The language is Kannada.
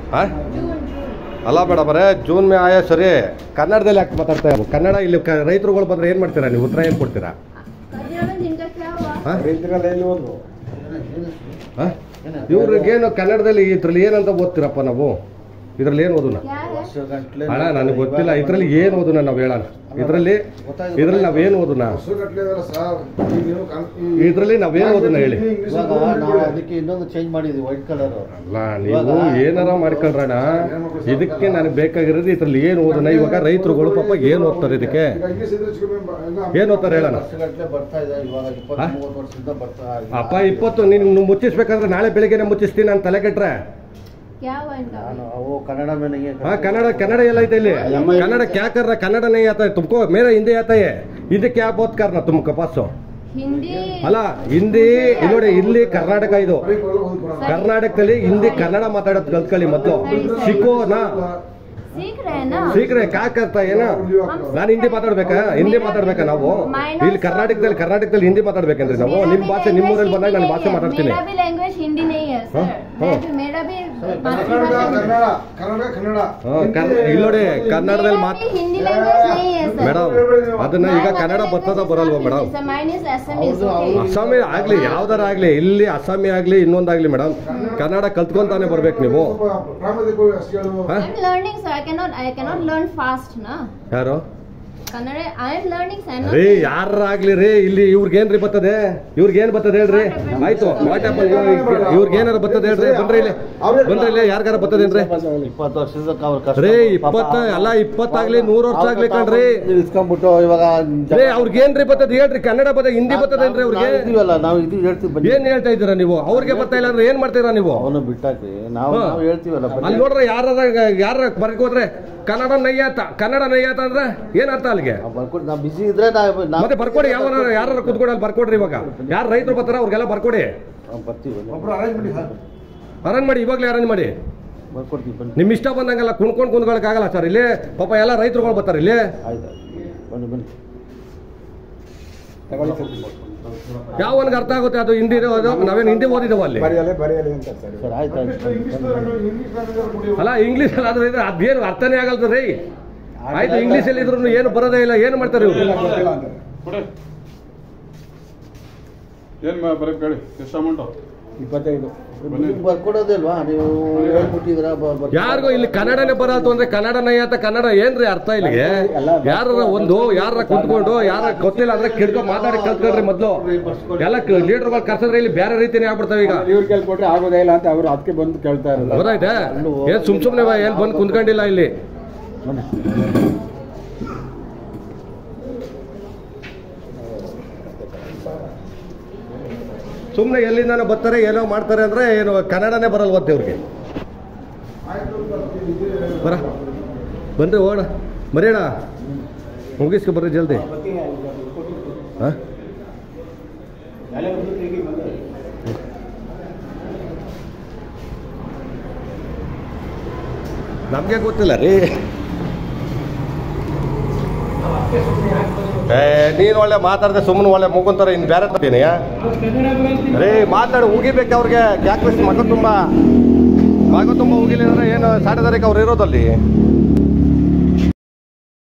ಆ? ಅಲ್ಲ ಮೇಡಮರೇ ಜೂನ್ ಮೇ ಆಯಾ ಸರಿ ಕನ್ನಡದಲ್ಲಿ ಯಾಕೆ ಮಾತಾಡ್ತಾ ಇರೋದು ಕನ್ನಡ ಇಲ್ಲಿ ಕ- ರೈತರುಗಳು ಬಂದ್ರೆ ಏನು ಮಾಡ್ತೀರಾ ನೀವು ಉತ್ತರ ಏನು ಕೊಡ್ತೀರಾ कन्नड़ में जिनका क्या हुआ ಆ? ರೈತರಲ್ಲಿ ಓದು ಆ? ಇವ್ರಿಗೇನು ಕನ್ನಡದಲ್ಲಿ ಇದ್ರಲ್ಲಿ ಏನಂತ ಓದ್ತೀರಪ್ಪ ನಾವು ಇದ್ರಲ್ಲಿ ಏನು ಓದುನ क्या है ಅಣ್ಣ ನನಗೆ ಗೊತ್ತಿಲ್ಲ ಇದ್ರಲ್ಲಿ ಏನು ಓದುನ ನಾವು ಹೇಳೋಣ ಇದರಲ್ಲಿ ಇದ್ರಲ್ಲಿ ನಾವೇನು ಓದುನ ವರ್ಷಗಟ್ಟಲೆ ಅದಲ್ಲ ಸರ್ ಈಗ ನೀವು ಕನ್- ಈ- ಇದ್ರಲ್ಲಿ ನಾವೇನು ಓದುನ ಹೇಳಿ ಇಂಗ್ಲೀಷ್ ಇವಾಗ ಓದಿ ನಾವು ಬಿಡಿ. ಅದಕ್ಕೆ ಇನ್ನೊಂದು ಚೇಂಜ್ ಮಾಡಿದ್ವಿ ವೈಟ್ ಕಲರ್ ಅಲ್ಲ ನೀವು ಏನಾರ ಮಾಡ್ಕೊಳ್ರಣ ಇದಕ್ಕೆ ನನಗೆ ಬೇಕಾಗಿರೋದು ಇದ್ರಲ್ಲಿ ಏನು ಓದೋಣ ಇವಾಗ ರೈತರುಗಳು ಪಾಪ ಏನು ಓದ್ತಾರೆ ಇದಕ್ಕೆ ಈಗ ಇಂಗ್ಲೀಷ್ ಇದ್ರೆ ಹೆಚ್ಚು ಕಮ್ಮಿ ಬ- ಎಲ್ಲ ಏನು ಓದ್ತಾರೆ ಹೇಳೋಣ ವರ್ಷಗಟ್ಟಲೆ ಬರ್ತಾ ಇದೆ ಇವಾಗ ಇಪ್ಪತ್ತು ಹಾ? ಮೂವತ್ತು ವರ್ಷದಿಂದ ಬರ್ತಾ ಇದೆ. ಅಪ್ಪ ಇಪ್ಪತ್ತು ನೀನು ಮುಚ್ಚಿಸ್ಬೇಕಾದ್ರೆ ನಾಳೆ ಬೆಳಿಗ್ಗೆನೆ ಮುಚ್ಚಿಸ್ತೀನಿ ನಾನು ತಲೆ ಕೆಟ್ರೆ क्या हुआ इनका ನಾನು ಅವು ಕನ್ನಡ ಮೇಲೆ नहीं है हाँ कन्नड़ कन्नड़ ಎಲ್ಲ ಐತೆ ಇಲ್ಲಿ कन्नड़ क्या कर रहा कन्नड़ नहीं आता है तुमको मेरा हिंदी आता है हिंदी क्या बात करना तुमको पास हिंदी ಅಲ್ಲ ಹಿಂದಿ ಇಲ್ಲಿ ನೋಡಿ ಇಲ್ಲಿ ಕರ್ನಾಟಕ ಇದು ಬರೀ ಕೊಡಲು ಓದಿ ಕೊಡಲ್ಲ. ಕರ್ನಾಟಕದಲ್ಲಿ ಹಿಂದಿ ಕನ್ನಡ ಮಾತಾಡೋದು ಕಲ್ತ್ಕೊಳ್ಳಿ ಮೊದಲು ಸಿಕ್ಕೋನಾ सीख रहे हैं ना ಸೀಕ್ರೆ ಕಾ ಕರ್ತಾ ಏನ ನಾನು ಹಿಂದಿ ಮಾತಾಡ್ಬೇಕಾ ಹಿಂದಿ ಮಾತಾಡ್ಬೇಕಾ ನಾವು ಇಲ್ಲಿ ಕರ್ನಾಟಕದಲ್ಲಿ ಕರ್ನಾಟಕದಲ್ಲಿ ಹಿಂದಿ ಮಾತಾಡ್ಬೇಕಂದ್ರೆ ನಾವು ನಿಮ್ಮ ಭಾಷೆ ನಿಮ್ಮ ಊರಲ್ಲಿ ಬಂದಾಗ ನಾನು ಭಾಷೆ ಮಾತಾಡ್ತೀನಿ मेरा भी लैंग्वेज हिंदी नहीं है हाँ, सर हाँ। मैं भी मेरा भी ಕನ್ನಡ मातृभाषा ಕನ್ನಡ ಕನ್ನಡ ಕನ್ನಡ ಹಾ, ಕರ್- ಇಲ್ಲಿ ನೋಡಿ ಕನ್ನಡದಲ್ಲಿ ಮಾತು मेरा भी हिंदी लैंग्वेज नहीं है सर ಮೇಡಮ್ ಅದನ್ನ ಈಗ ಕನ್ನಡ ಬರ್ತದ ಬರಲ್ವಾ ಮೇಡಮ್ ಮೈನ್ ಇಸ್ ಅಸ್ಸಾಮೀಸ್ ಹೌದು, ಅಸ್ಸಾಮಿ ಆಗ್ಲಿ ಯಾವ್ದಾರ ಆಗ್ಲಿ ಇಲ್ಲಿ ಅಸ್ಸಾಮಿ ಆಗ್ಲಿ ಇನ್ನೊಂದಾಗ್ಲಿ ಮೇಡಮ್ ಕನ್ನಡ ಕಲ್ತ್ಕೊಂತಾನೆ ಬರ್ಬೇಕು ನೀವು ಪ್ರಾಮದಿಕ ಅಷ್ಟೇಳು ಹಾ? I'm learning so I cannot I cannot learn fast na ಯಾರು Kannada I am learning so I'm not ರೀ ಯಾರಾಗ್ಲಿ ರೀ ಇಲ್ಲಿ ಇವ್ರಿಗೇನ್ರಿ ಬರ್ತದೆ ಇವ್ರಿಗೇನ್ ಬರ್ತದೆ ಹೇಳ್ರಿ ಆಯ್ತು ವಾಟ್ಆಪ್ ಇವ್ರಿಗೇನಾರ ಬರ್ತದೆ ಹೇಳ್ರಿ ಬನ್ರಿ ಇಲ್ಲಿ ಬನ್ರಿ ಇಲ್ಲಿ ಯಾರಿಗಾರ ಬರ್ತದೇನ್ರಿ ಇಪ್ಪತ್ತು ವರ್ಷದಿಂದ ಅವ್ರ ಕಷ್ಟ ರೀ ಇಪ್ಪತ್ತ ಅಲ್ಲ ಇಪ್ಪತ್ತಾಗ್ಲಿ ನೂರ್ ವರ್ಷ ಆಗ್ಲಿ ಕಣ್ರಿ ನಿಲ್ಸ್ಕೊಂಡ್ಬಿಟ್ಟು ಇವಾಗ ರೀ ಅವ್ರಿಗೇನ್ರಿ ಬರ್ತದೆ ಹೇಳ್ರಿ ಕನ್ನಡ ಬರ್ತದೆ ಹಿಂದಿ ಬರ್ತದೇನ್ರಿ ಅವ್ರಿಗೆ ನಾವು ಇದೀವಲ್ಲ ನಾವು ಇದು ಹೇಳ್ತೀವಿ ಬನ್ನಿ ಏನ್ ಹೇಳ್ತಾ ಇದ್ದೀರಾ ನೀವು ಅವ್ರಿಗೆ ಬರ್ತಾ ಇಲ್ಲ ಅಂದ್ರೆ ಏನ್ ಮಾಡ್ತೀರಾ ನೀವು ಅವನು ಬಿಟ್ಟಾಕ್ರಿ ನಾವು ಹಾ. ನಾವು ಹೇಳ್ತೀವಲ್ಲ ಬನ್ನಿ. ಅಲ್ಲಿ ನೋಡ್ರೆ ಯಾರ ಯಾರ ಬರ್ಕೋದ್ರೆ ಕನ್ನಡ ನಯ್ಯಾತ ಕನ್ನಡ ನಯ್ಯಾತ ಅಂದ್ರೆ ಏನ್ ಅರ್ಥ ಅಲ್ಲಿಗೆ ನಾವು ಬರ್ಕೊಡಿ ನಾವು ಬಿಸಿ ಇದ್ರೆ ನಾವು ನಾವು ಮತ್ತೆ ಬರ್ಕೊಡಿ ಯಾವ ಯಾರು ಕುತ್ಕೊಂಡು ಅಲ್ಲಿ ಬರ್ಕೊಡ್ರಿ ಇವಾಗ ಯಾರು ರೈತರು ಬರ್ತಾರ ಅವ್ರಿಗೆಲ್ಲ ಬರ್ಕೊಡಿ ನಾವು ಬರ್ತೀವಿ ಬನ್ನಿ. ಒಬ್ರು ಅರೇಂಜ್ ಮಾಡಿ ಸರ್ ಅರೇಂಜ್ ಮಾಡಿ ಇವಾಗಲೇ ಅರೇಂಜ್ ಮಾಡಿ ಬರ್ಕೊಡ್ತೀವಿ ಬನ್ನಿ ನಿಮ್ ಇಷ್ಟ ಬಂದಂಗೆಲ್ಲ ಕುಣ್ಕೊಂಡು ಕುಂದ್ಕೊಳಕ್ಕಾಗಲ್ಲ ಸರ್ ಇಲ್ಲಿ ಪಾಪ ಎಲ್ಲ ರೈತರುಗಳು ಬರ್ತಾರೆ ಇಲ್ಲಿ ಆಯ್ತು ಬನ್ನಿ ಬನ್ನಿ ತಗೊಳ್ಳಿ ಸರ್ ಯಾವನ್ಗೆ ಅರ್ಥ ಆಗುತ್ತೆ ಅದು ಹಿಂದಿ ಅದು ನಾವೇನು ಹಿಂದಿ ಓದಿದವ ಅಲ್ಲಿ ಬರೆಯಲೆ ಬರೆಯಲೆ ಅಂತ ಸರ್ ಸರ್ ಆಯ್ತು ಆಯ್ತು ಇಂಗ್ಲೀಷ್ ಇಂಗ್ಲೀಷ್ ಕೊಡಿ ಅಲ್ಲ ಇಂಗ್ಲೀಷ್ ಅಲ್ಲಿ ಆದ್ರೆ ಇದು ಅದೇನು ಅರ್ಥನೇ ಆಗಲ್ತ ರೀ ಆಯ್ತು ಇಂಗ್ಲೀಷ್ ಅಲ್ಲಿ ಇದ್ರು ಏನು ಬರೋದೇ ಇಲ್ಲ ಏನು ಮಾಡ್ತಾರೆ ಇವರು ಗೊತ್ತಿಲ್ಲ ಅಂತಾರೆ ಕೊಡಿ ಏನು ಬರೀ ಹೇಳಿ ಎಷ್ಟು ಅಮೌಂಟು ಇಪ್ಪತ್ತೈದು ಬನ್ನಿ ನೀವು ಬರ್ಕೊಡೋದಿಲ್ವಾ ನೀವು ಹೇಳ್ಬಿಟ್ಟಿದ್ರ ಯಾರಿಗೂ ಇಲ್ಲಿ ಕನ್ನಡನೇ ಬರಲ್ತು ಅಂದ್ರೆ ಕನ್ನಡ ನಯ್ಯಾತ ಕನ್ನಡ ಏನ್ರಿ ಅರ್ಥ ಇಲ್ಲಿಗೆ ಯಾರ ಒಂದು ಯಾರ ಕುಂತ್ಕೊಂಡು ಯಾರ ಗೊತ್ತಿಲ್ಲ ಅಂದ್ರೆ ಕಿಡ್ಕೊಂಡು ಮಾತಾಡಿ ಕಲ್ತ್ಕೊಳ್ರಿ ಮೊದ್ಲು ಎಲ್ಲ ಲೀಡರ್ಗಳು ಕರ್ಸಿದ್ರೆ ಇಲ್ಲಿ ಬೇರೆ ರೀತಿನೇ ಆಗ್ಬಿಡ್ತಾವ ಈಗ ಇವ್ರ ಕೇಳಿ ಕೊಟ್ರೆ ಆಗೋದೇ ಇಲ್ಲ ಅಂತ ಅವರು ಅದಕ್ಕೆ ಬಂದು ಕೇಳ್ತಾ ಇರೋದು ಗೊತ್ತಾಯ್ತಾ ಏನ್ ಸುಮ್ ಸುಮ್ನೆ ಏನ್ ಬಂದು ಕುಂತ್ಕೊಂಡಿಲ್ಲ ಇಲ್ಲಿ ಸುಮ್ನೆ ಎಲ್ಲಿಂದಾನ ಬರ್ತಾರೆ ಏನೋ ಮಾಡ್ತಾರೆ ಅಂದ್ರೆ ಏನು ಕನ್ನಡನೇ ಬರಲ್ವತ್ತೆ ಇವ್ರಿಗೆ ಬರ ಬನ್ರಿ ಹೋಗೋಣ ಬರೀಣ ಮುಗಿಸ್ಕೊ ಬರ್ರಿ ಜಲ್ದಿ ಹಾ ನಮಗೆ ಗೊತ್ತಿಲ್ಲ ರೀ ಏ ನೀನು ಒಳ್ಳೆ ಮಾತಾಡದೆ ಸುಮ್ಮನೆ ಒಳ್ಳೆ ಮುಗುಂತಾರೆ ಇನ್ನು ಬೇರೆ ತರ್ತೀನಿ ರೀ ಮಾತಾಡಿ ಉಗಿಬೇಕು ಅವ್ರಿಗೆ ಯಾಕೆ ಮಗ ತುಂಬ ಮಗ ತುಂಬ ಉಗಿಲಿದ್ರೆ ಏನು ಸಾಡೆ ತಾರೀಕು ಅವ್ರು ಇರೋದಲ್ಲಿ